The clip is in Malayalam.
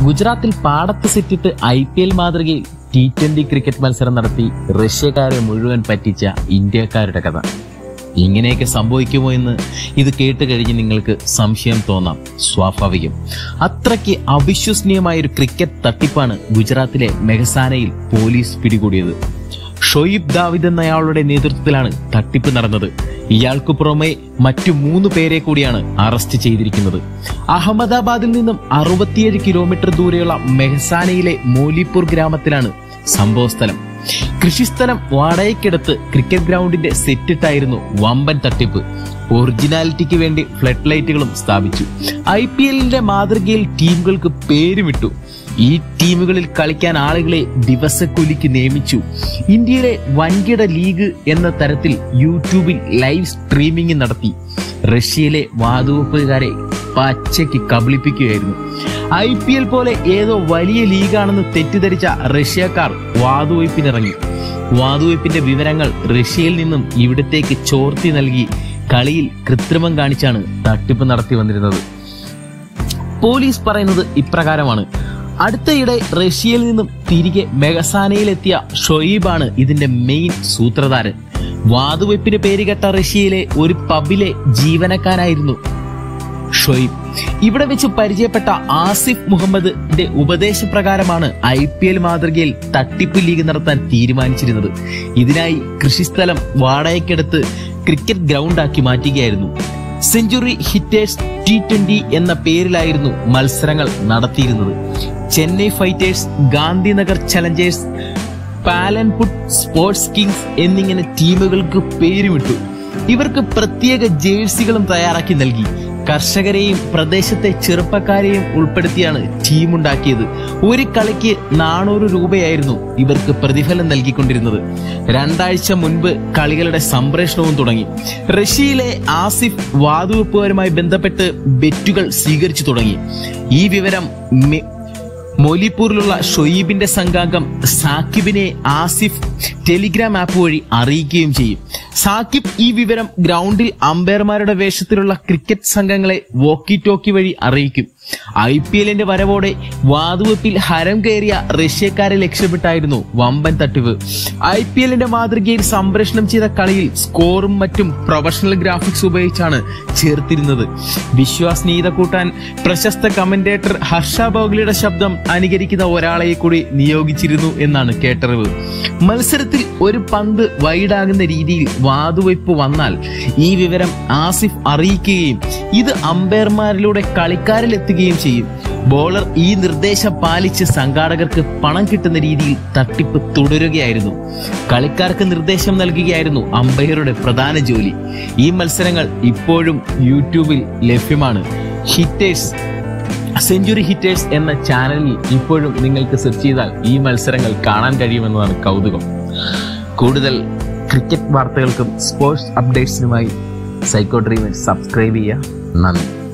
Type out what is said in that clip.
ഗുജറാത്തിൽ പാടത്ത് സെറ്റിട്ട് ഐ പി എൽ മാതൃകയിൽ ടി ട്വന്റി ക്രിക്കറ്റ് മത്സരം നടത്തി റഷ്യക്കാരെ മുഴുവൻ പറ്റിച്ച ഇന്ത്യക്കാരുടെ കഥ ഇങ്ങനെയൊക്കെ സംഭവിക്കുമോ എന്ന് ഇത് കേട്ട് കഴിഞ്ഞ് നിങ്ങൾക്ക് സംശയം തോന്നാം സ്വാഭാവികം അത്രയ്ക്ക് അവിശ്വസനീയമായ ഒരു ക്രിക്കറ്റ് തട്ടിപ്പാണ് ഗുജറാത്തിലെ മെഹസാനയിൽ പോലീസ് പിടികൂടിയത് ഷൊയ്ബ് ദാവിദ് എന്നയാളുടെ നേതൃത്വത്തിലാണ് തട്ടിപ്പ് നടന്നത് ഇയാൾക്ക് പുറമെ മറ്റു മൂന്ന് പേരെ കൂടിയാണ് അറസ്റ്റ് ചെയ്തിരിക്കുന്നത് അഹമ്മദാബാദിൽ നിന്നും അറുപത്തിയേഴ് കിലോമീറ്റർ ദൂരെയുള്ള മെഹസാനയിലെ മോലിപ്പൂർ ഗ്രാമത്തിലാണ് സംഭവസ്ഥലം കൃഷിസ്ഥലം വാടകയ്ക്കെടുത്ത് ക്രിക്കറ്റ് ഗ്രൗണ്ടിന്റെ സെറ്റിട്ടായിരുന്നു വമ്പൻ തട്ടിപ്പ് ഒറിജിനാലിറ്റിക്ക് വേണ്ടി ഫ്ലഡ് ലൈറ്റുകളും സ്ഥാപിച്ചു ഐ പി എല്ലിന്റെ മാതൃകയിൽ ടീമുകൾക്ക് പേരുമിട്ടു ഈ ടീമുകളിൽ കളിക്കാൻ ആളുകളെ ദിവസക്കൂലിക്ക് നിയമിച്ചു ഇന്ത്യയിലെ വൻകിട ലീഗ് എന്ന തരത്തിൽ യൂട്യൂബിൽ ലൈവ് സ്ട്രീമിംഗ് നടത്തി റഷ്യയിലെ വാതുവെപ്പുകാരെ പച്ചയ്ക്ക് കബളിപ്പിക്കുകയായിരുന്നു ഐ പി എൽ പോലെ ഏതോ വലിയ ലീഗാണെന്ന് തെറ്റിദ്ധരിച്ച റഷ്യക്കാർ വാതുവയ്പ്പിനിറങ്ങി വാതുവയ്പ്പിന്റെ വിവരങ്ങൾ റഷ്യയിൽ നിന്നും ഇവിടത്തേക്ക് ചോർത്തി നൽകി കളിയിൽ കൃത്രിമം കാണിച്ചാണ് തട്ടിപ്പ് നടത്തി വന്നിരുന്നത് പോലീസ് പറയുന്നത് ഇപ്രകാരമാണ് അടുത്തയിടെ റഷ്യയിൽ നിന്നും തിരികെ മെഗസാനയിലെത്തിയ ഷൊയീബാണ് ഇതിന്റെ മെയിൻ സൂത്രധാരൻ വാതുവെപ്പിന് പേരുകെട്ട റഷ്യയിലെ ഒരു പബിലെ ജീവനക്കാരായിരുന്നു ഷൊയ്ബ് ഇവിടെ വെച്ച് പരിചയപ്പെട്ട ആസിഫ് മുഹമ്മദിന്റെ ഉപദേശപ്രകാരമാണ് ഐ പി എൽ മാതൃകയിൽ തട്ടിപ്പ് ലീഗ് നടത്താൻ തീരുമാനിച്ചിരുന്നത് ഇതിനായി കൃഷിസ്ഥലം വാടകയ്ക്കെടുത്ത് ക്രിക്കറ്റ് ഗ്രൗണ്ടാക്കി മാറ്റുകയായിരുന്നു സെഞ്ചുറി ഹിറ്റേഴ്സ് ടി ട്വന്റി എന്ന പേരിലായിരുന്നു മത്സരങ്ങൾ നടത്തിയിരുന്നത് Chennai Fighters Gandhinagar Challengers Palanpur Sports Kings എന്നിങ്ങനെ ടീമുകൾക്ക് പേരുമിട്ടു ഇവർക്ക് പ്രത്യേക ജേഴ്സികളും തയ്യാറാക്കി നൽകി കർഷകരെയും പ്രദേശത്തെ ചെറുപ്പക്കാരെയും ഉൾപ്പെടുത്തിയാണ് ടീം ഉണ്ടാക്കിയത് ഒരു കളിക്ക് നാനൂറ് രൂപയായിരുന്നു ഇവർക്ക് പ്രതിഫലം നൽകിക്കൊണ്ടിരുന്നത് രണ്ടാഴ്ച മുൻപ് കളികളുടെ സംപ്രേഷണവും തുടങ്ങി റഷ്യയിലെ ആസിഫ് വാതുവെപ്പുകാരുമായി ബന്ധപ്പെട്ട് ബെറ്റുകൾ സ്വീകരിച്ചു തുടങ്ങി ഈ വിവരം മെ- മോലിപ്പൂരിലുള്ള ഷൊയീബിന്റെ സംഘാംഗം സാക്കിബിനെ ആസിഫ് ടെലിഗ്രാം ആപ്പ് വഴി അറിയിക്കുകയും ചെയ്യും സാക്കിബ് ഈ വിവരം ഗ്രൗണ്ടിൽ അമ്പയർമാരുടെ വേഷത്തിലുള്ള ക്രിക്കറ്റ് സംഘങ്ങളെ വോക്കി ടോക്കി വഴി അറിയിക്കും ഐ പി എല്ലിന്റെ വരവോടെ വാതുവെപ്പിൽ ഹരം കയറിയ റഷ്യക്കാരെ ലക്ഷ്യമിട്ടായിരുന്നു വമ്പൻ തട്ടിപ്പ് ഐ പി എല്ലിന്റെ മാതൃകയിൽ സംപ്രേഷണം ചെയ്ത കളിയിൽ സ്കോറും മറ്റും പ്രൊഫഷണൽ ഗ്രാഫിക്സ് ഉപയോഗിച്ചാണ് ചേർത്തിരുന്നത് വിശ്വാസനീയത കൂട്ടാൻ പ്രശസ്ത കമന്റേറ്റർ ഹർഷ ബോഗ്ലിയുടെ ശബ്ദം അനുകരിക്കുന്ന ഒരാളെ കൂടി നിയോഗിച്ചിരുന്നു എന്നാണ് കേട്ടറിവ് മത്സരത്തിൽ ഒരു പന്ത് വൈഡാകുന്ന രീതിയിൽ വാതുവയ്പ് വന്നാൽ ഈ വിവരം ആസിഫ് അറിയിക്കുകയും ഇത് അമ്പയർമാരിലൂടെ കളിക്കാരിലെത്തുകയും ചെയ്യും ബോളർ ഈ നിർദ്ദേശം പാലിച്ച് സംഘാടകർക്ക് പണം കിട്ടുന്ന രീതിയിൽ തട്ടിപ്പ് തുടരുകയായിരുന്നു കളിക്കാർക്ക് നിർദ്ദേശം നൽകുകയായിരുന്നു അമ്പയറുടെ പ്രധാന ജോലി ഈ മത്സരങ്ങൾ ഇപ്പോഴും യൂട്യൂബിൽ ലഭ്യമാണ് ഹിറ്റേഴ്സ് സെഞ്ചുറി ഹിറ്റേഴ്സ് എന്ന ചാനലിൽ ഇപ്പോഴും നിങ്ങൾക്ക് സെർച്ച് ചെയ്താൽ ഈ മത്സരങ്ങൾ കാണാൻ കഴിയുമെന്നതാണ് കൗതുകം കൂടുതൽ ക്രിക്കറ്റ് വാർത്തകൾക്കും സ്പോർട്സ് അപ്ഡേറ്റ്സിനുമായി സൈക്കോ ഡ്രീമർ സബ്സ്ക്രൈബ് ചെയ്യുക നന്ദി